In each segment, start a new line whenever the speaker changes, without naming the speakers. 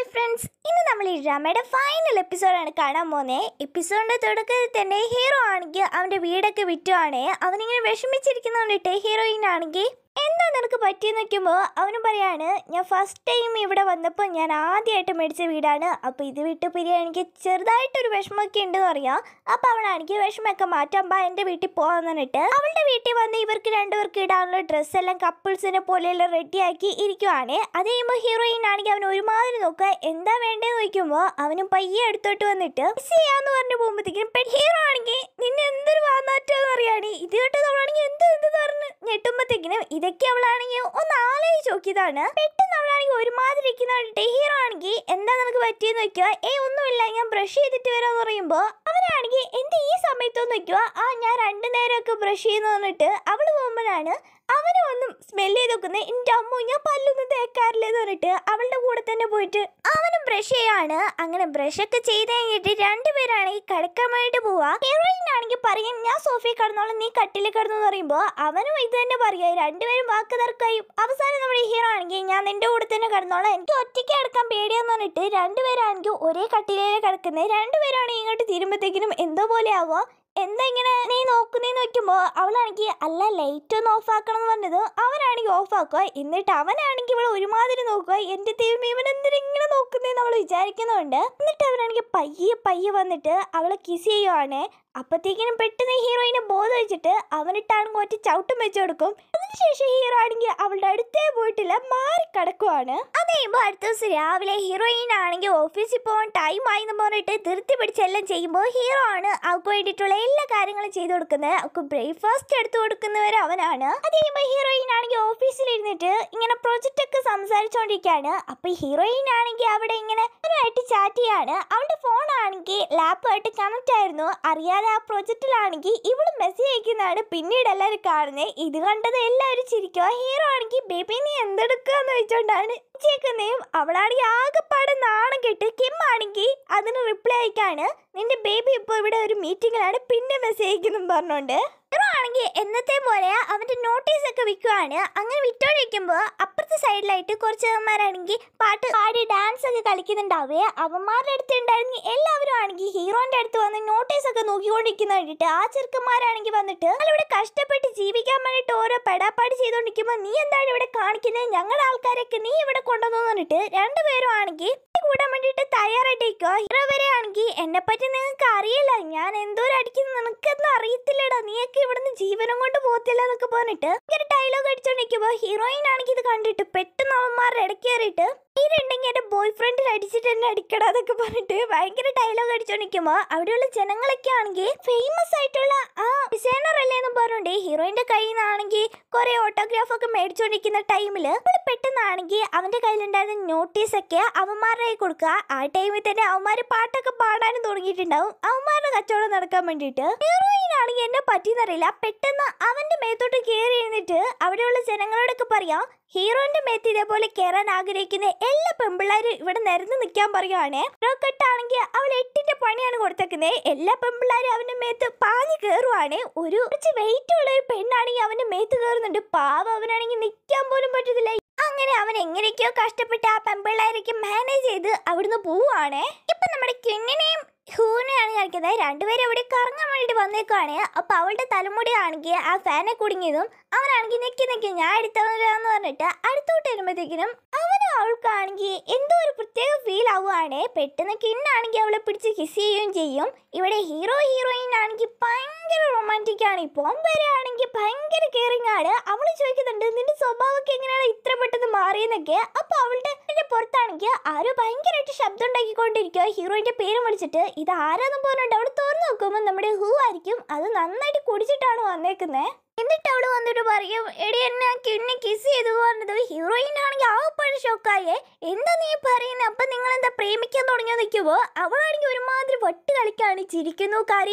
hi friends ഇന്ന് നമ്മൾ ഈ ഡ്രാമയുടെ ഫൈനൽ എപ്പിസോഡാണ് കാണാൻ പോകുന്നത് എപ്പിസോഡിന്റെ തുടക്കത്തിൽ തന്നെ ഹീറോ ആണെങ്കിൽ അവന്റെ വീടൊക്കെ വിറ്റുവാണേ അവനിങ്ങനെ വിഷമിച്ചിരിക്കുന്ന കണ്ടിട്ട് ഹീറോയിൻ ആണെങ്കിൽ എന്താ നിനക്ക് പറ്റിയെന്ന് നോക്കുമ്പോൾ അവന് പറയാണ് ഞാൻ ഫസ്റ്റ് ടൈം ഇവിടെ വന്നപ്പോൾ ഞാൻ ആദ്യമായിട്ട് മേടിച്ച വീടാണ് അപ്പോൾ ഇത് വിട്ട് പിരിയാൻ എനിക്ക് ചെറുതായിട്ടൊരു വിഷമമൊക്കെ ഉണ്ടെന്ന് അറിയാം അപ്പോൾ അവളാണെങ്കിൽ വിഷമമൊക്കെ മാറ്റാൻ ബാ എൻ്റെ വീട്ടിൽ പോകാൻ പറഞ്ഞിട്ട് അവളുടെ വീട്ടിൽ വന്ന് ഇവർക്ക് രണ്ടുപേർക്ക് ഇടാനുള്ള ഡ്രസ്സ് എല്ലാം കപ്പിൾസിനെ പോലെയെല്ലാം റെഡിയാക്കി ഇരിക്കുവാണ് അത് കഴിയുമ്പോൾ ഹീറോയിൻ ആണെങ്കിൽ അവൻ ഒരുമാതിരി നോക്കുക എന്താ വേണ്ടതെന്ന് ചോദിക്കുമ്പോൾ അവനും പയ്യെ എടുത്തോട്ട് വന്നിട്ട് "Kiss ചെയ്യാന്ന് പറഞ്ഞു പോകുമ്പോഴത്തേക്കും ഹീറോ ആണെങ്കിൽ നിന്നെ എന്തൊരു വാന്നാറ്റോന്ന് അറിയാണ് ഇത് കേട്ട് നമ്മളാണെങ്കിൽ എന്ത് എന്ത് പറഞ്ഞ് ഞെട്ടുമ്പോഴത്തേക്കിനും ഇതൊക്കെ അവളാണെങ്കിൽ ഒന്ന് ആലോചിച്ച് നോക്കിയതാണ് പെട്ടെന്ന് അവളാണെങ്കിൽ ഒരുമാതിരി ഇരിക്കുന്ന കണ്ടിട്ട് ഹീറോ ആണെങ്കിൽ എന്താ നിനക്ക് പറ്റിയെന്ന് വെക്കുക ഏ ഒന്നുമില്ല ഞാൻ ബ്രഷ് ചെയ്തിട്ട് വരാന്ന് പറയുമ്പോൾ അവനാണെങ്കിൽ എന്ത് ഈ സമയത്തൊന്ന് വെക്കുക ആ ഞാൻ രണ്ടു നേരമൊക്കെ ബ്രഷ് ചെയ്യുന്നു പറഞ്ഞിട്ട് അവള് പോകുമ്പോഴാണ് അവനും ഒന്നും സ്മെല് ചെയ്ത് നോക്കുന്നത് എൻ്റെ അമ്മു ഞാൻ പല്ലൊന്നും തേക്കാറില്ലെന്ന് പറഞ്ഞിട്ട് അവളുടെ കൂടെ തന്നെ പോയിട്ട് അവനും ബ്രഷ് ചെയ്യാണ് അങ്ങനെ ബ്രഷ് ഒക്കെ ചെയ്ത് കഴിഞ്ഞിട്ട് രണ്ടുപേരാണെങ്കിൽ കിടക്കാൻ വേണ്ടി പോവാ ഹീറോയിൻ ആണെങ്കിൽ പറയും ഞാൻ സോഫയിൽ കിടന്നോളാം നീ കട്ടിൽ കിടന്നു എന്ന് പറയുമ്പോൾ അവനും ഇത് തന്നെ പറയാ രണ്ടുപേരും വാക്ക് തർക്കമായി അവസാനം നമ്മുടെ ഹീറോ ആണെങ്കിൽ ഞാൻ നിന്റെ കൂടെ തന്നെ കിടന്നോളാം എനിക്ക് ഒറ്റയ്ക്ക് കിടക്കാൻ പേടിയാന്ന് പറഞ്ഞിട്ട് രണ്ടുപേരാണെങ്കിൽ ഒരേ കട്ടിലേ കിടക്കുന്നത് രണ്ടുപേരാണെങ്കിൽ ഇങ്ങോട്ട് തീരുമ്പോഴത്തേക്കിനും എന്തോ പോലെ ആവോ എന്താ ഇങ്ങനെ നീ നോക്കുന്നേന്ന് നോക്കുമ്പോൾ അവളാണെങ്കിൽ അല്ല ലൈറ്റ് ഒന്ന് ഓഫ് ആക്കണം എന്ന് പറഞ്ഞത് അവനാണെങ്കിൽ ഓഫ് ആക്കുക എന്നിട്ട് അവനാണെങ്കിൽ ഇവിടെ ഒരുമാതിരി നോക്കുക എൻ്റെ ദൈവം ഇവൻ എന്തിനാ ഇങ്ങനെ നോക്കുന്നതെന്ന് അവൾ വിചാരിക്കുന്നുണ്ട് എന്നിട്ട് അവനാണെങ്കിൽ പയ്യെ പയ്യെ വന്നിട്ട് അവളെ കിസ് ചെയ്യുവാണ് അപ്പത്തേക്കിനും പെട്ടെന്ന് ഹീറോയിനെ ബോധം വെച്ചിട്ട് അവനിട്ടാണെങ്കിൽ ഒറ്റ ചവിട്ടും വെച്ച് കൊടുക്കും അതിനുശേഷം ഹീറോ ആണെങ്കിൽ അവളുടെ അടുത്തേ പോയിട്ടില്ല മാറി കിടക്കുവാണ് അത് കഴിയുമ്പോൾ അടുത്ത ദിവസം രാവിലെ ഹീറോയിൻ ആണെങ്കിൽ ഓഫീസിൽ പോകാൻ ടൈം ആയി എന്ന് പറഞ്ഞിട്ട് ധൃതി പിടിച്ചെല്ലാം ചെയ്യുമ്പോൾ ഹീറോ ആണ് അവൾക്ക് വേണ്ടിയിട്ടുള്ള എല്ലാ കാര്യങ്ങളും ചെയ്തു കൊടുക്കുന്നത് അവൾക്ക് ബ്രേക്ക്ഫാസ്റ്റ് എടുത്തു കൊടുക്കുന്നവർ അവനാണ് അത് കഴിയുമ്പോൾ ഹീറോയിൻ ആണെങ്കിൽ ഓഫീസിൽ ഇരുന്നിട്ട് ഇങ്ങനെ പ്രൊജക്റ്റ് ഒക്കെ സംസാരിച്ചുകൊണ്ടിരിക്കുകയാണ് അപ്പൊ ഹീറോയിൻ ആണെങ്കിൽ അവിടെ ഇങ്ങനെ അവനുമായിട്ട് ചാറ്റ് ചെയ്യാണ് അവളുടെ ഫോൺ ആണെങ്കിൽ ലാപ്പുമായിട്ട് കണക്ട് ആയിരുന്നു അറിയാതെ ആ പ്രൊജക്റ്റിലാണെങ്കിൽ ഇവള് മെസ്സേജ് അയക്കുന്നതാണ് പിന്നീട് എല്ലാവരും കാണുന്നത് ഇത് കണ്ടത് എല്ലാവരും ചിരിക്കുക ഹീറോ ആണെങ്കിൽ ബേബി നീ എന്തെടുക്കാന്ന് വെച്ചോണ്ടാണ് ചേക്കുന്നേയും അവളാണെങ്കിൽ ആകെപ്പാടെ നാണം കെട്ട് കിം ആണെങ്കിൽ അതിന് റിപ്ലൈ അയക്കാണ് നിന്റെ ബേബി ഇപ്പോൾ ഇവിടെ ഒരു മീറ്റിംഗിലാണ് പിന്നെ മെസ്സേജ് അയക്കുന്നു പറഞ്ഞോണ്ട് ഹീറോ ആണെങ്കിൽ എന്നത്തെ പോലെ അവന്റെ നോട്ടീസ് ഒക്കെ വിൽക്കുവാണ് അങ്ങനെ വിറ്റോണ്ടിരിക്കുമ്പോൾ അപ്പുറത്തെ സൈഡിലായിട്ട് കുറച്ച് അവന്മാരാണെങ്കിൽ പാട്ട് പാടി ഡാൻസ് ഒക്കെ കളിക്കുന്നുണ്ടാവേ അവന്മാരുടെ അടുത്ത് ഉണ്ടായിരുന്ന എല്ലാവരും ആണെങ്കിൽ ഹീറോന്റെ അടുത്ത് വന്ന് നോട്ടീസ് ഒക്കെ നോക്കിക്കൊണ്ടിരിക്കുന്ന കണ്ടിട്ട് ആ ചെറുക്കന്മാരാണെങ്കിൽ വന്നിട്ട് ഇവിടെ കഷ്ടപ്പെട്ട് ജീവിക്കാൻ വേണ്ടിട്ട് ഓരോ പെടാപ്പാട് ചെയ്തോണ്ടിരിക്കുമ്പോൾ നീ എന്താണ് ഇവിടെ കാണിക്കുന്നത് ഞങ്ങളുടെ ആൾക്കാരൊക്കെ നീ ഇവിടെ കൊണ്ടുവന്നു പറഞ്ഞിട്ട് രണ്ടുപേരും ആണെങ്കിൽ കൂടാൻ വേണ്ടിട്ട് തയ്യാറായിട്ടിരിക്കുക ഹീറോ വരെ ആണെങ്കിൽ എന്നെ പറ്റി നിങ്ങൾക്ക് അറിയില്ല ഞാൻ എന്തോരം അടിക്കുന്നു നിനക്കൊന്നും അറിയത്തില്ലടാ നീയൊക്കെ ഇവിടുന്ന് ജീവനം കൊണ്ട് പോകത്തില്ല എന്നൊക്കെ പറഞ്ഞിട്ട് ഭയങ്കര ഡയലോഗ് അടിച്ചോണ്ടിരിക്കുമ്പോൾ ഹീറോയിൻ ആണെങ്കിൽ ഇത് കണ്ടിട്ട് പെട്ടെന്ന് അവന്മാരുടെ ഇടയ്ക്ക് കയറിയിട്ട് നീരുണ്ടെങ്കിൽ എന്റെ ബോയ് ഫ്രണ്ടിൽ അടിച്ചിട്ട് എന്നെ അടിക്കടാ എന്നൊക്കെ പറഞ്ഞിട്ട് ഭയങ്കര ഡയലോഗ് അടിച്ചോണ്ടിരിക്കുമ്പോൾ അവിടെയുള്ള ജനങ്ങളൊക്കെ ആണെങ്കിൽ ഫേമസ് ആയിട്ടുള്ള ആ ഡിസൈനർ അല്ലേ എന്ന് പറഞ്ഞുകൊണ്ട് ഹീറോയിന്റെ കയ്യിൽ നിന്നാണെങ്കിൽ കുറെ ഓട്ടോഗ്രാഫ് ഒക്കെ മേടിച്ചോണ്ടിരിക്കുന്ന ടൈമിൽ ഇവിടെ പെട്ടെന്നാണെങ്കിൽ അവന്റെ കയ്യിലുണ്ടായിരുന്ന നോട്ടീസ് ഒക്കെ അവന്മാരുടെ കയ്യിൽ കൊടുക്കുക ആ ടൈമിൽ തന്നെ അവന്മാര് പാട്ടൊക്കെ പാടാനും തുടങ്ങിയിട്ടുണ്ടാവും അവന്മാരുടെ കച്ചവടം നടക്കാൻ വേണ്ടിയിട്ട് ഹീറോയിൻ ആണെങ്കിൽ എന്നെ പറ്റിയെന്നറിയില്ല പെട്ടെന്ന് അവന്റെ മേത്തോട്ട് കയറി എഴുന്നിട്ട് അവിടെയുള്ള ജനങ്ങളോടൊക്കെ പറയാം ഹീറോന്റെ മേത്ത് ഇതേപോലെ കയറാൻ ആഗ്രഹിക്കുന്ന എല്ലാ പെമ്പിള്ളാരും ഇവിടെ നിരന്ന് നിൽക്കാൻ പറയുവാണേ റോക്കട്ടാണെങ്കിൽ അവൾ എട്ടിന്റെ പണിയാണ് കൊടുത്തേക്കുന്നത് എല്ലാ പെമ്പിള്ളാരും അവന്റെ മേത്ത് പാഞ്ഞു കയറുവാണ് ഒരു കുറച്ച് വെയിറ്റ് ഉള്ള ഒരു പെണ്ണാണെങ്കിൽ അവന്റെ മേത്ത് കയറുന്നുണ്ട് പാവം അവനാണെങ്കിൽ നിൽക്കാൻ പോലും പറ്റത്തില്ല അങ്ങനെ അവൻ എങ്ങനെയൊക്കെയോ കഷ്ടപ്പെട്ട് ആ പെമ്പിള്ളാരൊക്കെ മാനേജ് ചെയ്ത് അവിടുന്ന് പോവുകയാണേ ഇപ്പൊ നമ്മുടെ കിണ്ണിനെയും ഹൂനെയാണ് കളിക്കുന്നത് രണ്ടുപേരും ഇവിടെ കറങ്ങാൻ വേണ്ടി വന്നേക്കാണ് അപ്പൊ അവളുടെ തലമുടി ആണെങ്കിൽ ആ ഫാനെ കുടുങ്ങിയതും അവനാണെങ്കിൽ നിക്കി നിക്കി ഞാൻ എടുത്തവരാന്ന് പറഞ്ഞിട്ട് അടുത്തോട്ട് വരുമ്പോഴത്തേക്കിനും അവനും അവൾക്കാണെങ്കിൽ എന്തോ ഒരു പ്രത്യേക ഫീൽ ആവുകയാണ് പെട്ടെന്ന് കിണ്ണാണെങ്കിൽ അവളെ പിടിച്ച് കിസ് ചെയ്യുകയും ചെയ്യും ഇവിടെ ഹീറോ ഹീറോയിൻ ആണെങ്കിൽ ഭയങ്കര റൊമാൻറ്റിക് ആണ് ഇപ്പം വരെ ആണെങ്കിൽ ഭയങ്കര കെയറിങ് ആണ് അവൾ ചോദിക്കുന്നുണ്ട് നിന്റെ സ്വഭാവമൊക്കെ എങ്ങനെയാണ് ഇത്ര പെട്ടെന്ന് മാറിയെന്നൊക്കെ അപ്പൊ അവളുടെ ഇതിന്റെ പുറത്താണെങ്കിൽ ആരോ ഭയങ്കരമായിട്ട് ശബ്ദം ഉണ്ടാക്കിക്കൊണ്ടിരിക്കുക ഹീറോയിന്റെ പേര് വിളിച്ചിട്ട് ഇത് ആരാന്ന് പറഞ്ഞിട്ട് അവൾ തുറന്നു നോക്കുമ്പോൾ നമ്മുടെ ഹൂ ആയിരിക്കും അത് നന്നായിട്ട് കുടിച്ചിട്ടാണ് വന്നേക്കുന്നത് എന്നിട്ട് അവള് വന്നിട്ട് പറയും എടി എന്നെ കിണ്ണി കിസ് ചെയ്തു പറഞ്ഞത് ഹീറോയിൻ ആണെങ്കിൽ ആവപ്പാട് ഷോക്കായേ എന്താ നീ പറയുന്നത് അപ്പൊ നിങ്ങൾ എന്താ പ്രേമിക്കാൻ തുടങ്ങിയോ നിൽക്കുമ്പോ അവളാണെങ്കിൽ ഒരുമാതിരി വട്ട് കളിക്കാണ് ചിരിക്കുന്നു കരയുന്നു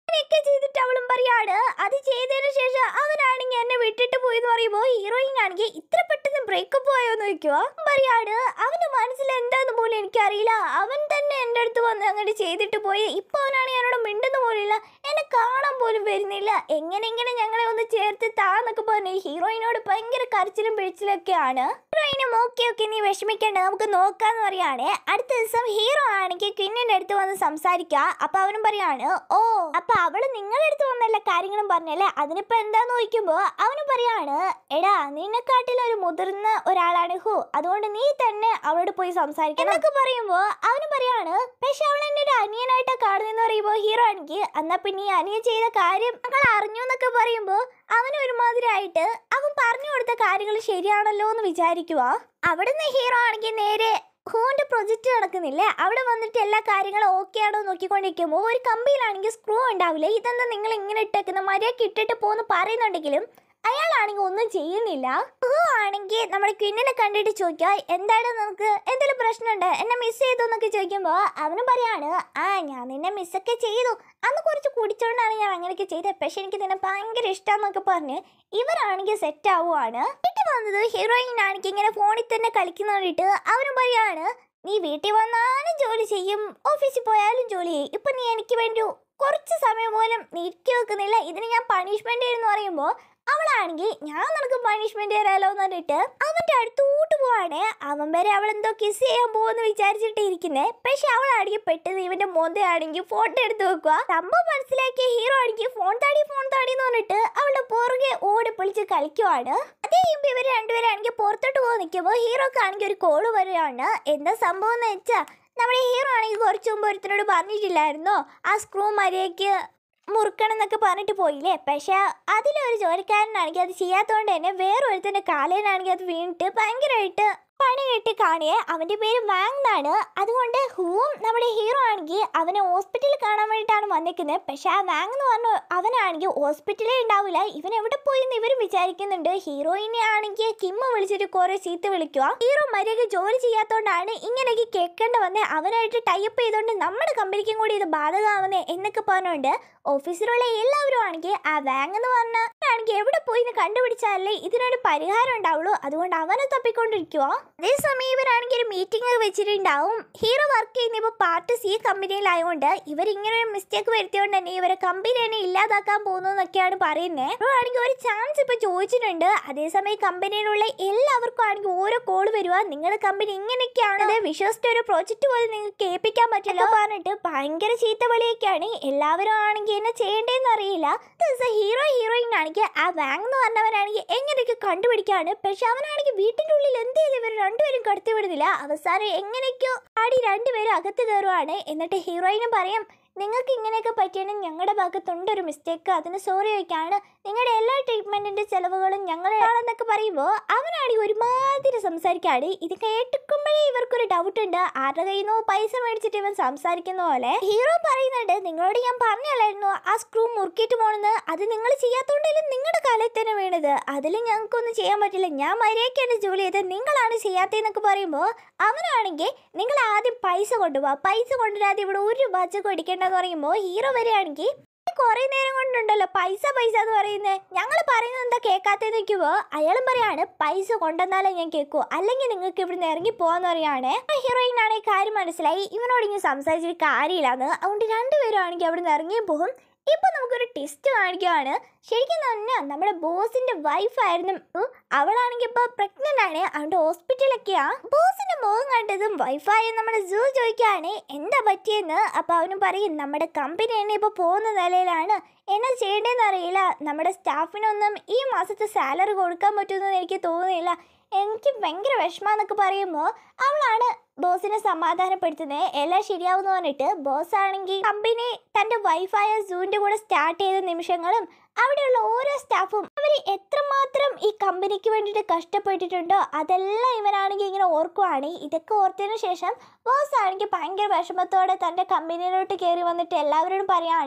അങ്ങനെയൊക്കെ ചെയ്തിട്ട് അവളും പറയാണ് അത് ചെയ്തതിന് ശേഷം അവനാണെങ്കിൽ എന്നെ വിട്ടിട്ട് പോയി എന്ന് പറയുമ്പോൾ ഹീറോയിൻ ആണെങ്കിൽ ഇത്ര പെട്ടെന്ന് ബ്രേക്കപ്പ് പോയോ എന്ന് ചോദിക്കുവോ പറയാണ് അവന്റെ മനസ്സിൽ എന്താന്ന് പോലും എനിക്കറിയില്ല അവൻ തന്നെ എൻ്റെ അടുത്ത് വന്ന് അങ്ങോട്ട് ചെയ്തിട്ട് പോയി ഇപ്പൊ അവനാണെങ്കിൽ എന്നോട് മിണ്ടുന്ന പോലില്ല എന്നെ കാണാൻ പോലും വരുന്നില്ല എങ്ങനെയെങ്കിലും ഞങ്ങളെ ഒന്ന് ചേർത്ത് താന്നൊക്കെ പറഞ്ഞ് ഹീറോയിനോട് ഭയങ്കര കരച്ചിലും പിഴിച്ചിലൊക്കെയാണ് ഹീറോയിനും ഓക്കെ ഓക്കെ നീ വിഷമിക്കണ്ട നമുക്ക് നോക്കാന്ന് പറയാണ് അടുത്ത ദിവസം ഹീറോ ആണെങ്കിൽ കിന്നിന്റെ അടുത്ത് വന്ന് സംസാരിക്കുക അപ്പൊ അവനും പറയാണ് ഓ അപ്പൊ അവള് നിങ്ങളുടെ അടുത്ത് വന്നല്ല കാര്യങ്ങളും പറഞ്ഞല്ലേ അതിനിപ്പോ എന്താന്ന് ചോദിക്കുമ്പോ അവനും പറയാണ് എടാ നിന്നെക്കാട്ടിൽ ഒരു മുതിർന്ന ഒരാളാണ് ഹു അതുകൊണ്ട് നീ തന്നെ അവളോട് പോയി സംസാരിക്കണം എന്നൊക്കെ പറയുമ്പോ അവന് പറയാണ് പക്ഷെ അവൾ എന്നെ ഒരു അനിയനായിട്ടാ കാണുന്നെന്ന് പറയുമ്പോ ഹീറോ ആണെങ്കിൽ എന്നാ പിന്നെ ഈ അനിയൻ ചെയ്ത കാര്യം ഞങ്ങൾ അറിഞ്ഞു എന്നൊക്കെ പറയുമ്പോ അവന് ഒരുമാതിരി ആയിട്ട് അവൻ പറഞ്ഞു കൊടുത്ത കാര്യങ്ങൾ ശരിയാണല്ലോ എന്ന് വിചാരിക്കുക അവിടുന്ന് ഹീറോ ആണെങ്കിൽ നേരെ ഹൂന്റെ പ്രൊജക്റ്റ് നടക്കുന്നില്ലേ അവിടെ വന്നിട്ട് എല്ലാ കാര്യങ്ങളും ഓക്കെ ആണോ നോക്കിക്കൊണ്ടിരിക്കുമ്പോൾ ഒരു കമ്പിയിലാണെങ്കിൽ സ്ക്രൂ ഉണ്ടാവില്ല ഇതെന്താ നിങ്ങൾ ഇങ്ങനെ ഇട്ടേക്കുന്ന മര്യാദക്ക് ഇട്ടിട്ട് പോകുന്നു പറയുന്നുണ്ടെങ്കിലും അയാളാണെങ്കിൽ ഒന്നും ചെയ്യുന്നില്ല ഹൂ ആണെങ്കിൽ നമ്മുടെ ക്വിന്നിനെ കണ്ടിട്ട് ചോദിക്കുക എന്താണ് നമുക്ക് എന്തെങ്കിലും പ്രശ്നമുണ്ട് എന്നെ മിസ് ചെയ്തു എന്നൊക്കെ ചോദിക്കുമ്പോൾ അവനും പറയാണ് ആ ഞാൻ നിന്നെ മിസ്സൊക്കെ ചെയ്തു അന്ന് കുറച്ച് കുടിച്ചോണ്ടാണ് ഞാൻ അങ്ങനെയൊക്കെ ചെയ്തത് പക്ഷെ എനിക്ക് നിന്നെ ഭയങ്കര ഇഷ്ടമെന്നൊക്കെ പറഞ്ഞ് ഇവരാണെങ്കിൽ സെറ്റ് ആവുകയാണ് വീട്ടിൽ വന്നത് ഹീറോയിൻ ആണെങ്കിൽ ഇങ്ങനെ ഫോണിൽ തന്നെ കളിക്കുന്ന കണ്ടിട്ട് അവനും പറയാണ് നീ വീട്ടിൽ വന്നാലും ജോലി ചെയ്യും ഓഫീസിൽ പോയാലും ജോലി ചെയ്യും ഇപ്പൊ നീ എനിക്ക് വേണ്ടി കുറച്ച് സമയം പോലും നീക്കി വെക്കുന്നില്ല ഇതിന് ഞാൻ പണിഷ്മെന്റ് എന്ന് പറയുമ്പോൾ അവളാണെങ്കിൽ ഞാൻ നിനക്ക് പണിഷ്മെന്റ് തരാലോ എന്ന് പറഞ്ഞിട്ട് അവന്റെ അടുത്തോട്ട് പോവാണ് അവൻ വരെ അവൾ എന്തോ കിസ് ചെയ്യാൻ പോകുമെന്ന് വിചാരിച്ചിട്ട് ഇരിക്കുന്നേ പക്ഷെ അവളാണെങ്കിൽ പെട്ടത് ഇവന്റെ മോന്തയാണെങ്കിൽ ഫോട്ടോ എടുത്ത് വെക്കുക സംഭവം മനസ്സിലാക്കിയ ഹീറോ ആണെങ്കിൽ ഫോൺ താടി ഫോൺ താടി എന്ന് പറഞ്ഞിട്ട് അവളുടെ പുറകെ ഓടി പൊളിച്ച് കളിക്കുവാണ് അതേ കഴിയുമ്പോൾ ഇവർ രണ്ടുപേരാണെങ്കിൽ പുറത്തോട്ട് പോകാൻ നിൽക്കുമ്പോൾ ഹീറോക്ക് ആണെങ്കിൽ ഒരു കോള് വരികയാണ് എന്താ സംഭവം എന്ന് വെച്ചാൽ നമ്മുടെ ഹീറോ ആണെങ്കിൽ കുറച്ച് മുമ്പ് ഒരുത്തനോട് പറഞ്ഞിട്ടില്ലായിരുന്നോ ആ സ്ക്രൂ മര്യാദയ്ക്ക് മുറുക്കണം എന്നൊക്കെ പറഞ്ഞിട്ട് പോയില്ലേ പക്ഷെ അതിലൊരു ജോലിക്കാരനാണെങ്കിൽ അത് ചെയ്യാത്തതുകൊണ്ട് തന്നെ വേറൊരുത്തൻ്റെ കാലേനാണെങ്കിൽ അത് വീണിട്ട് ഭയങ്കരമായിട്ട് പണി കെട്ടി കാണിയേ അവൻ്റെ പേര് വാങ് എന്നാണ് അതുകൊണ്ട് ഹൂവും നമ്മുടെ ഹീറോ ആണെങ്കിൽ അവനെ ഹോസ്പിറ്റലിൽ കാണാൻ വേണ്ടിയിട്ടാണ് വന്നിരിക്കുന്നത് പക്ഷെ ആ വാങ് എന്ന് പറഞ്ഞ അവനാണെങ്കിൽ ഹോസ്പിറ്റലേ ഉണ്ടാവില്ല ഇവൻ എവിടെ പോയി എന്ന് ഇവരും വിചാരിക്കുന്നുണ്ട് ഹീറോയിനെ ആണെങ്കിൽ കിമ്മ വിളിച്ചിട്ട് കുറെ ചീത്ത വിളിക്കുക ഹീറോ മര്യാദ ജോലി ചെയ്യാത്തോണ്ടാണ് ഇങ്ങനെയൊക്കെ കേൾക്കേണ്ട വന്നേ അവനായിട്ട് ടൈപ്പ് ചെയ്തുകൊണ്ട് നമ്മുടെ കമ്പനിക്കും കൂടി ഇത് ബാധകമാവുന്നേ എന്നൊക്കെ പറഞ്ഞുകൊണ്ട് ഓഫീസിലുള്ള എല്ലാവരും ആണെങ്കിൽ ആ വാങ് എന്ന് പറഞ്ഞ ആണെങ്കിൽ എവിടെ പോയി എന്ന് കണ്ടുപിടിച്ചാലേ ഇതിനൊരു പരിഹാരം ഉണ്ടാവുള്ളൂ അതുകൊണ്ട് അവനെ തപ്പിക്കൊണ്ടിരിക്കുക അതേസമയം ഇവരാണെങ്കിൽ ഒരു മീറ്റിംഗ് വെച്ചിട്ടുണ്ടാവും ഹീറോ വർക്ക് ചെയ്യുന്ന ഇപ്പോൾ പാർട്ട് സി കമ്പനിയിലായതുകൊണ്ട് ഇവർ ഇങ്ങനെ ഒരു മിസ്റ്റേക്ക് വരുത്തിയോണ്ട് തന്നെ ഇവരെ കമ്പനി തന്നെ ഇല്ലാതാക്കാൻ പോകുന്നു എന്നൊക്കെയാണ് പറയുന്നത് ഹീറോ ആണെങ്കിൽ ഒരു ചാൻസ് ഇപ്പോൾ ചോദിച്ചിട്ടുണ്ട് അതേസമയം കമ്പനിയിലുള്ള എല്ലാവർക്കും ആണെങ്കിൽ ഓരോ കോൾ വരുക നിങ്ങളുടെ കമ്പനി ഇങ്ങനെയൊക്കെയാണ് വിശ്വസിച്ച ഒരു പ്രോജക്റ്റ് പോലും നിങ്ങൾക്ക് കേൾപ്പിക്കാൻ പറ്റില്ല പറഞ്ഞിട്ട് ഭയങ്കര ചീത്ത വിളിയൊക്കെയാണ് എല്ലാവരും ആണെങ്കിൽ എന്നെ ചെയ്യേണ്ടതെന്ന് അറിയില്ല ദിവസം ഹീറോ ഹീറോയിൻ ആണെങ്കിൽ ആ വാങ് എന്ന് പറഞ്ഞവനാണെങ്കിൽ എങ്ങനെയൊക്കെ കണ്ടുപിടിക്കാണ് പക്ഷെ അവനാണെങ്കിൽ വീട്ടിൻ്റെ ഉള്ളിൽ എന്ത് ചെയ്ത് ഇവർ രണ്ടുപേരും കടത്തി വിടുന്നില്ല അവസാനം എങ്ങനെയൊക്കെയോ ആടി രണ്ടുപേരും അകത്ത് കയറുവാണ് എന്നിട്ട് ഹീറോയിനും പറയും നിങ്ങൾക്ക് ഇങ്ങനെയൊക്കെ പറ്റിയാണ് ഞങ്ങളുടെ ഭാഗത്തുണ്ട് ഒരു മിസ്റ്റേക്ക് അതിന് സോറി ചോദിക്കാണ് നിങ്ങളുടെ എല്ലാ ട്രീറ്റ്മെന്റിന്റെ ചെലവുകളും ഞങ്ങളാണെന്നൊക്കെ പറയുമ്പോൾ അവനാണെങ്കിൽ ഒരുമാതിരി സംസാരിക്കാണ് ഇത് കേട്ടിക്കുമ്പോഴേ ഇവർക്കൊരു ഡൗട്ട് ഉണ്ട് ആരുടെ കയ്യിൽ നിന്നോ പൈസ മേടിച്ചിട്ട് ഇവൻ സംസാരിക്കുന്ന പോലെ ഹീറോ പറയുന്നുണ്ട് നിങ്ങളോട് ഞാൻ പറഞ്ഞല്ലായിരുന്നു ആ സ്ക്രൂ മുറുക്കിയിട്ട് പോണെന്ന് അത് നിങ്ങൾ ചെയ്യാത്തോണ്ടല്ലേ നിങ്ങളുടെ കാലയിൽ തന്നെ വീണത് അതിൽ ഞങ്ങൾക്കൊന്നും ചെയ്യാൻ പറ്റില്ല ഞാൻ മര്യാദയ്ക്കാണ് ജോലി ചെയ്തത് നിങ്ങളാണ് ചെയ്യാത്തതെന്നൊക്കെ പറയുമ്പോൾ അവനാണെങ്കിൽ നിങ്ങൾ ആദ്യം പൈസ കൊണ്ടുപോവാ പൈസ കൊണ്ടുവരാതെ ഇവിടെ ഒരു ബജറ്റ് അടിക്കേണ്ടെന്ന് പറയുമ്പോൾ ഹീറോ വരികയാണെങ്കിൽ കുറെ നേരം കൊണ്ടുണ്ടല്ലോ പൈസ പൈസ എന്ന് പറയുന്നത് ഞങ്ങൾ പറയുന്നത് എന്താ കേൾക്കാത്തതെന്ന് വെക്കുമ്പോൾ അയാളും പറയാണ് പൈസ കൊണ്ടുവന്നാലേ ഞാൻ കേൾക്കൂ അല്ലെങ്കിൽ നിങ്ങൾക്ക് ഇവിടുന്ന് ഇറങ്ങി പോകാന്ന് പറയാണ് ഹീറോയിൻ ആണെങ്കിൽ കാര്യം മനസ്സിലായി ഇവനോട് ഇങ്ങനെ സംസാരിച്ചിട്ട് കാര്യമില്ലാന്ന് അതുകൊണ്ട് രണ്ടുപേരും ആണെങ്കിൽ അവിടുന്ന് ഇറങ്ങി പോകും ഇപ്പൊ നമുക്കൊരു ടെസ്റ്റ് കാണിക്കുകയാണ് ശരിക്കും പറഞ്ഞാൽ നമ്മുടെ ബോസിന്റെ വൈഫായിരുന്നു ഉം, അവളാണെങ്കിൽ ഇപ്പൊ പ്രഗ്നന്റ് ആണ് അതുകൊണ്ട് ഹോസ്പിറ്റലൊക്കെയാ ബോസിന്റെ മുഖം കണ്ടതും വൈഫായ നമ്മുടെ സൂ ചോദിക്കുകയാണ് എന്താ പറ്റിയെന്ന് അപ്പൊ അവനും പറയും നമ്മുടെ കമ്പനി തന്നെ ഇപ്പൊ പോകുന്ന നിലയിലാണ് എന്നാ ചെയ്യേണ്ടതെന്ന് അറിയില്ല നമ്മുടെ സ്റ്റാഫിനൊന്നും ഈ മാസത്തെ സാലറി കൊടുക്കാൻ പറ്റുമെന്ന് എനിക്ക് തോന്നുന്നില്ല എനിക്ക് ഭയങ്കര വിഷമാന്നൊക്കെ പറയുമ്പോൾ അവളാണ് ബോസിനെ സമാധാനപ്പെടുത്തുന്നത് എല്ലാം ശരിയാവുമെന്ന് പറഞ്ഞിട്ട് ബോസ് ആണെങ്കിൽ കമ്പനി തന്റെ വൈഫായ സൂവിന്റെ കൂടെ സ്റ്റാർട്ട് ചെയ്ത നിമിഷങ്ങളും അവിടെയുള്ള ഓരോ സ്റ്റാഫും അവർ എത്രമാത്രം ഈ കമ്പനിക്ക് വേണ്ടിയിട്ട് കഷ്ടപ്പെട്ടിട്ടുണ്ടോ അതെല്ലാം ഇവനാണെങ്കിൽ ഇങ്ങനെ ഓർക്കുവാണ് ഇതൊക്കെ ഓർത്തതിനു ശേഷം ബോസ് ആണെങ്കിൽ ഭയങ്കര വിഷമത്തോടെ തൻ്റെ കമ്പനിയിലോട്ട് കയറി വന്നിട്ട് എല്ലാവരോടും പറയാണ്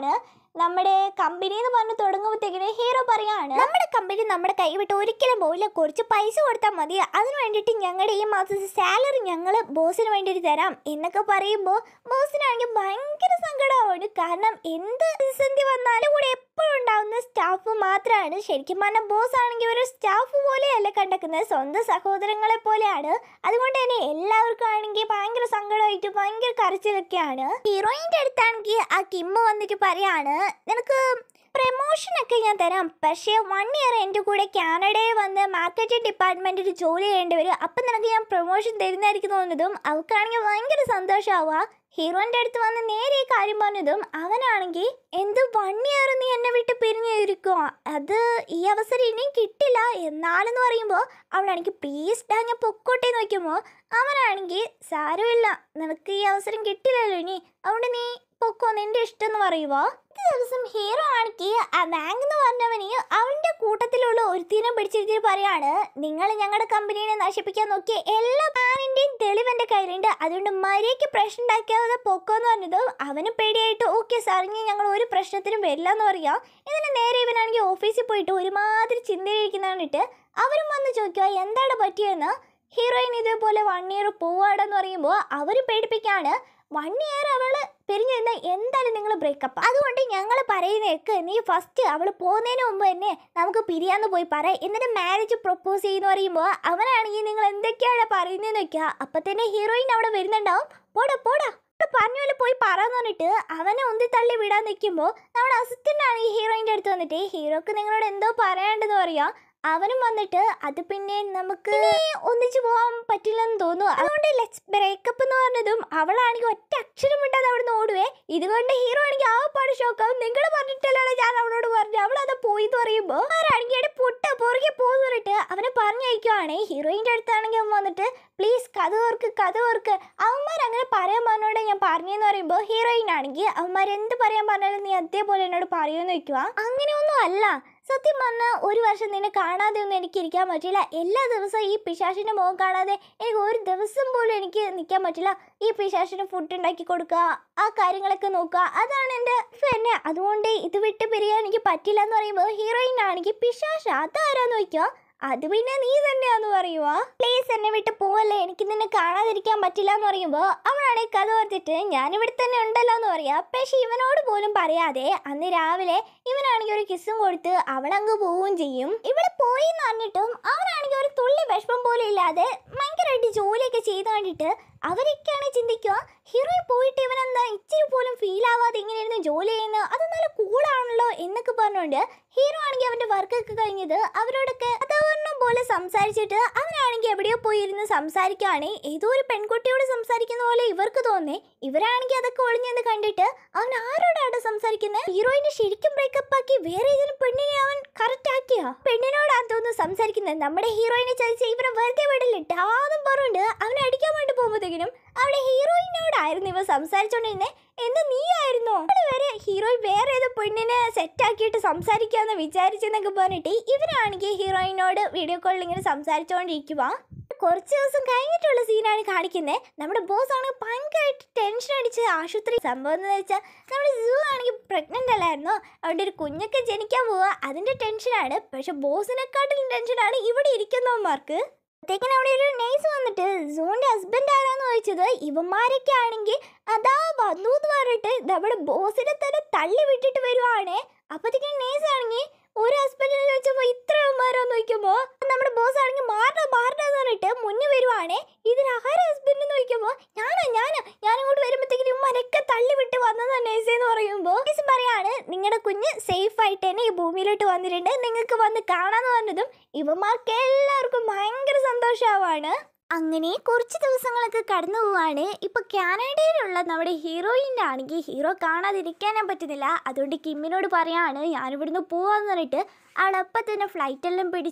നമ്മുടെ കമ്പനി എന്ന് പറഞ്ഞ് തുടങ്ങുമ്പോഴത്തേക്കിന് ഹീറോ പറയാണ് നമ്മുടെ കമ്പനി നമ്മുടെ കൈ വിട്ട് ഒരിക്കലും പോവില്ല കുറച്ച് പൈസ കൊടുത്താൽ മതി അതിന് വേണ്ടിയിട്ട് ഞങ്ങളുടെ ഈ മാസത്തെ സാലറി ഞങ്ങൾ ബോസിന് വേണ്ടിയിട്ട് തരാം എന്നൊക്കെ പറയുമ്പോൾ ബോസിനാണെങ്കിൽ ഭയങ്കര സങ്കടമാണ് കാരണം എന്ത് പ്രതിസന്ധി വന്നാലും കൂടെ എപ്പോഴും ഉണ്ടാവുന്ന സ്റ്റാഫ് മാത്രമാണ് ശരിക്കും പറഞ്ഞാൽ ബോസ് ആണെങ്കിൽ ഒരു സ്റ്റാഫ് പോലെയല്ല കണ്ടക്കുന്നത് സ്വന്തം സഹോദരങ്ങളെ പോലെയാണ് അതുകൊണ്ട് തന്നെ എല്ലാവർക്കും ആണെങ്കിൽ ഭയങ്കര സങ്കടമായിട്ട് ഭയങ്കര കരച്ചിലൊക്കെയാണ് ഹീറോയിൻ്റെ അടുത്താണെങ്കിൽ ആ കിമ്മ് വന്നിട്ട് പറയാണ് നിനക്ക് പ്രമോഷൻ ഒക്കെ ഞാൻ തരാം പക്ഷേ വൺ ഇയർ എൻ്റെ കൂടെ കാനഡയിൽ വന്ന് മാർക്കറ്റിംഗ് ഡിപ്പാർട്ട്മെൻറ്റിൽ ജോലി ചെയ്യേണ്ടി വരും അപ്പം നിനക്ക് ഞാൻ പ്രൊമോഷൻ തരുന്നതായിരിക്കും തോന്നുന്നതും അവൾക്കാണെങ്കിൽ ഭയങ്കര സന്തോഷമാവുക ഹീറോൻ്റെ അടുത്ത് വന്ന് നേരെ ഈ കാര്യം പറഞ്ഞതും അവനാണെങ്കിൽ എന്ത് വൺ ഇയർ നീ എന്നെ വിട്ട് പിരിഞ്ഞിരിക്കുക അത് ഈ അവസരം ഇനിയും കിട്ടില്ല എന്നാലെന്ന് പറയുമ്പോൾ അവളാണെങ്കിൽ പ്ലീസ് ഡാ ഞാൻ പൊക്കോട്ടെ നോക്കുമ്പോൾ അവനാണെങ്കിൽ സാരമില്ല നിനക്ക് ഈ അവസരം കിട്ടില്ലല്ലോ ഇനി അതുകൊണ്ട് നീ പൊക്കോ നിന്റെ ഇഷ്ടം എന്ന് പറയുവോ ഒരു ദിവസം ഹീറോ ആണെങ്കിൽ ആ ബാങ്ക് എന്ന് പറഞ്ഞവന് അവന്റെ കൂട്ടത്തിലുള്ള ഒരുത്തിനെ പിടിച്ചിരുത്തിട്ട് പറയാണ് നിങ്ങൾ ഞങ്ങളുടെ കമ്പനീനെ നശിപ്പിക്കാൻ നോക്കിയ എല്ലാ പ്ലാനിന്റെയും തെളിവ് എന്റെ കയ്യിലുണ്ട് അതുകൊണ്ട് മര്യാദയ്ക്ക് പ്രശ്നം ഉണ്ടാക്കിയാതെ പൊക്കോന്ന് പറഞ്ഞത് അവന് പേടിയായിട്ട് ഓക്കെ സാർ ഇനി ഞങ്ങൾ ഒരു പ്രശ്നത്തിനും വരില്ല എന്ന് പറയാം ഇതിന് നേരെ ഇവനാണെങ്കിൽ ഓഫീസിൽ പോയിട്ട് ഒരുമാതിരി ചിന്തയിരിക്കുന്ന കണ്ടിട്ട് അവരും വന്ന് ചോദിക്കുക എന്താണ് പറ്റിയെന്ന് ഹീറോയിൻ ഇതേപോലെ വൺ ഇയർ പോവാടെന്ന് പറയുമ്പോൾ അവർ പേടിപ്പിക്കാണ് വൺ ഇയർ അവള് പിരിഞ്ഞു നിന്നാൽ എന്തായാലും നിങ്ങൾ ബ്രേക്കപ്പ് അതുകൊണ്ട് ഞങ്ങൾ പറയുന്നേക്ക് നീ ഫസ്റ്റ് അവൾ പോകുന്നതിന് മുമ്പ് തന്നെ നമുക്ക് പിരിയാന്ന് പോയി പറ എന്നിട്ട് മാരേജ് പ്രൊപ്പോസ് ചെയ്യുന്ന പറയുമ്പോൾ അവനാണെങ്കിൽ നിങ്ങൾ എന്തൊക്കെയാണ് പറയുന്നതെന്ന് വെക്കുക അപ്പം തന്നെ ഹീറോയിൻ അവിടെ വരുന്നുണ്ടാവും പോടാ പോടാ ഇവിടെ പറഞ്ഞ പോലെ പോയി പറയാന്ന് പറഞ്ഞിട്ട് അവനെ ഉന്തി തള്ളി വിടാൻ നിൽക്കുമ്പോൾ നമ്മുടെ അസിസ്റ്റന്റ് ആണ് ഈ ഹീറോയിൻ്റെ അടുത്ത് വന്നിട്ട് ഹീറോക്ക് നിങ്ങളോട് എന്തോ പറയാണ്ടെന്ന് പറയാം അവനും വന്നിട്ട് അത് പിന്നെ നമുക്ക് ഒന്നിച്ചു പോകാൻ പറ്റില്ലെന്ന് തോന്നുന്നു അതുകൊണ്ട് ലെറ്റ്സ് ബ്രേക്കപ്പ് എന്ന് പറഞ്ഞതും അവളാണെങ്കിൽ ഒറ്റ അക്ഷരം വിട്ടാതെ അവിടുന്ന് ഓടുവേ ഇതുകൊണ്ട് ഹീറോ ആണെങ്കിൽ ആ പാട് ഷോക്കാവും നിങ്ങൾ പറഞ്ഞിട്ടല്ലോ ഞാൻ അവളോട് പറഞ്ഞു അവൾ അത് പോയി എന്ന് പറയുമ്പോൾ ആരാണെങ്കിൽ അവിടെ പൊട്ട പുറകെ പോകുന്നു പറഞ്ഞിട്ട് അവനെ പറഞ്ഞയക്കുവാണേ ഹീറോയിൻ്റെ അടുത്താണെങ്കിൽ അവൻ വന്നിട്ട് പ്ലീസ് കഥ ഓർക്ക് കഥ ഓർക്ക് അവന്മാർ അങ്ങനെ പറയാൻ പറഞ്ഞോടെ ഞാൻ പറഞ്ഞെന്ന് പറയുമ്പോൾ ഹീറോയിൻ ആണെങ്കിൽ അവന്മാർ എന്ത് പറയാൻ പറഞ്ഞാലും നീ അതേപോലെ എന്നോട് പറയുമെന്ന് വെക്കുക അങ്ങനെയൊന്നും അല്ല സത്യം പറഞ്ഞാൽ ഒരു വർഷം നിന്നെ കാണാതെ ഒന്നും എനിക്ക് ഇരിക്കാൻ പറ്റില്ല എല്ലാ ദിവസവും ഈ പിശാശിൻ്റെ മുഖം കാണാതെ എനിക്ക് ഒരു ദിവസം പോലും എനിക്ക് നിൽക്കാൻ പറ്റില്ല ഈ പിശാശിന് ഫുഡ് ഉണ്ടാക്കി കൊടുക്കുക ആ കാര്യങ്ങളൊക്കെ നോക്കുക അതാണ് എൻ്റെ പിന്നെ അതുകൊണ്ട് ഇത് വിട്ട് പിരിയാൻ എനിക്ക് പറ്റില്ല എന്ന് പറയുമ്പോൾ ഹീറോയിൻ ആണെങ്കിൽ പിശാശ അതാരാന്ന് നോക്കുക അത് പിന്നെ നീ തന്നെയാന്ന് പറയുവാ പ്ലീസ് എന്നെ വിട്ട് പോവല്ലേ എനിക്ക് നിന്നെ കാണാതിരിക്കാൻ പറ്റില്ല എന്ന് പറയുമ്പോൾ അവളാണെങ്കിൽ കഥ ഓർത്തിട്ട് ഞാനിവിടെ തന്നെ ഉണ്ടല്ലോ എന്ന് പറയാ പക്ഷെ ഇവനോട് പോലും പറയാതെ അന്ന് രാവിലെ ഇവനാണെങ്കിൽ ഒരു കിസ്സും കൊടുത്ത് അവളങ്ങ് പോവുകയും ചെയ്യും ഇവിടെ പോയി എന്ന് പറഞ്ഞിട്ടും അവനാണെങ്കിൽ ഒരു തുള്ളി വിഷമം പോലും ഇല്ലാതെ ഭയങ്കരമായിട്ട് ജോലിയൊക്കെ ചെയ്ത് കണ്ടിട്ട് അവരൊക്കെയാണ് ചിന്തിക്കുക ഹീറോ പോയിട്ട് ഇവനെന്താ ഇച്ചിരി പോലും ഫീൽ ആവാതെ ഇങ്ങനെയായിരുന്നു ജോലി ചെയ്യുന്നത് അത് നല്ല കൂളാണല്ലോ എന്നൊക്കെ പറഞ്ഞുകൊണ്ട് ഹീറോ ആണെങ്കിൽ അവന്റെ വർക്കൊക്കെ കഴിഞ്ഞത് അവരോടൊക്കെ സാധാരണ പോലെ സംസാരിച്ചിട്ട് അവനാണെങ്കിൽ എവിടെയോ പോയി ഇരുന്ന് സംസാരിക്കുകയാണ് ഏതോ ഒരു പെൺകുട്ടിയോട് സംസാരിക്കുന്ന പോലെ ഇവർക്ക് തോന്നി ഇവരാണെങ്കിൽ അതൊക്കെ ഒളിഞ്ഞെന്ന് കണ്ടിട്ട് അവൻ ആരോടാണ് സംസാരിക്കുന്നത് ഹീറോയിനെ ശരിക്കും ബ്രേക്കപ്പ് ആക്കി വേറെ ഏതെങ്കിലും പെണ്ണിനെ അവൻ കറക്റ്റ് ആക്കിയ പെണ്ണിനോടാണ് തോന്നുന്നു സംസാരിക്കുന്നത് നമ്മുടെ ഹീറോയിനെ ചോദിച്ച ഇവരെ വെറുതെ വിടില്ല ടാന്നും പറഞ്ഞുകൊണ്ട് അവനെ അടിക്കാൻ വേണ്ടി പോകുമ്പോഴത്തേക്കിനും അവിടെ ഹീറോയിനോടായിരുന്നു ഇവ സംസാരിച്ചോണ്ടിരുന്നത് എന്ന് നീ ആയിരുന്നോ അവിടെ വരെ ഹീറോയിൻ വേറെ ഏതോ പെണ്ണിനെ സെറ്റ് ആക്കിയിട്ട് സംസാരിക്കാന്ന് വിചാരിച്ചെന്നൊക്കെ പറഞ്ഞിട്ട് ഇവരാണെങ്കിൽ ഹീറോയിനോട് വീഡിയോ കോളിൽ ഇങ്ങനെ സംസാരിച്ചുകൊണ്ടിരിക്കുക കുറച്ച് ദിവസം കഴിഞ്ഞിട്ടുള്ള സീനാണ് കാണിക്കുന്നത് നമ്മുടെ ബോസ് ആണെങ്കിൽ ഭയങ്കരമായിട്ട് ടെൻഷൻ അടിച്ച് ആശുപത്രി സംഭവം എന്ന് വെച്ചാൽ നമ്മുടെ സൂ ആണെങ്കിൽ പ്രഗ്നൻ്റ് അല്ലായിരുന്നോ അതുകൊണ്ട് ഒരു കുഞ്ഞൊക്കെ ജനിക്കാൻ പോവുക അതിൻ്റെ ടെൻഷനാണ് പക്ഷെ ബോസിനെക്കാട്ടിലും ടെൻഷനാണ് ഇവിടെ ഇരിക്കുന്നവന്മാർക്ക് അപ്പോഴത്തേക്കിനും അവിടെ ഒരു നേഴ്സ് വന്നിട്ട് സൂണിന്റെ ഹസ്ബൻഡ് ആരാന്ന് ചോദിച്ചത് ഇവന്മാരൊക്കെ ആണെങ്കിൽ അതാ വന്നു എന്ന് പറഞ്ഞിട്ട് നമ്മുടെ ബോസിനെ തന്നെ തള്ളി വിട്ടിട്ട് വരുവാണേ അപ്പോഴത്തേക്കും നേഴ്സ് ആണെങ്കിൽ ഒരു ഹസ്ബൻഡിനെ ചോദിച്ചപ്പോൾ ഇത്ര ഇവന്മാരാന്ന് ചോദിക്കുമ്പോൾ നമ്മുടെ ബോസ് ആണെങ്കിൽ മാറണ മാറണ എന്ന് പറഞ്ഞിട്ട് മുന്നേ വരുവാണേ ഇതിൽ ആരാ ഹസ്ബൻഡ് എന്ന് ചോദിക്കുമ്പോൾ ഞാനാ ഞാനാ ഞാനിങ്ങോട്ട് വരുമ്പോഴത്തേക്കും ഇവന്മാരൊക്കെ തള്ളി വിട്ട് വന്നതാ നേഴ്സ് എന്ന് പറയുമ്പോൾ നേഴ്സ് പറയാണ് നിങ്ങളുടെ കുഞ്ഞ് സേഫ് ആയിട്ട് തന്നെ ഈ ഭൂമിയിലോട്ട് വന്നിട്ടുണ്ട് നിങ്ങൾക്ക് വന്ന് കാണാന്ന് പറഞ്ഞതും ഇവന്മാർക്ക് എല്ലാവർക്കും ഭയങ്കര സന്തോഷമാവാണ് അങ്ങനെ കുറച്ച് ദിവസങ്ങളൊക്കെ കടന്നു പോവാണ് ഇപ്പൊ കാനഡയിലുള്ള നമ്മുടെ ഹീറോയിൻ്റെ ആണെങ്കിൽ ഹീറോ കാണാതിരിക്കാനേ പറ്റുന്നില്ല അതുകൊണ്ട് കിമ്മിനോട് പറയാണ് ഞാനിവിടുന്ന് പോവാന്ന് പറഞ്ഞിട്ട് അവൾ അപ്പം തന്നെ ഫ്ലൈറ്റെല്ലാം പിടിച്ച്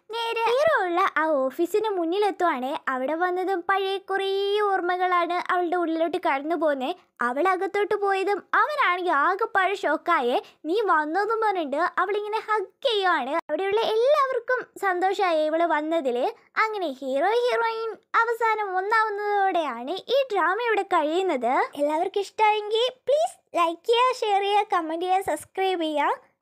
നേരെ ഹീറോ ഉള്ള ആ ഓഫീസിന് മുന്നിലെത്തുവാണ് അവിടെ വന്നതും പഴയ കുറേ ഓർമ്മകളാണ് അവളുടെ ഉള്ളിലോട്ട് കടന്നു പോകുന്നത് അവൾ അകത്തോട്ട് പോയതും അവനാണെങ്കിൽ ആകെപ്പാട് ഷോക്കായേ നീ വന്നതും പറഞ്ഞിട്ട് അവളിങ്ങനെ ഹഗ് ചെയ്യുവാണ് അവിടെയുള്ള എല്ലാവർക്കും സന്തോഷമായി ഇവള് വന്നതിൽ അങ്ങനെ ഹീറോ ഹീറോയിൻ അവസാനം ഒന്നാവുന്നതോടെയാണ് ഈ ഡ്രാമ ഇവിടെ കഴിയുന്നത് എല്ലാവർക്കും ഇഷ്ടമായെങ്കിൽ പ്ലീസ് ലൈക്ക് ചെയ്യുക ഷെയർ ചെയ്യുക കമൻറ്റ് ചെയ്യുക സബ്സ്ക്രൈബ് ചെയ്യുക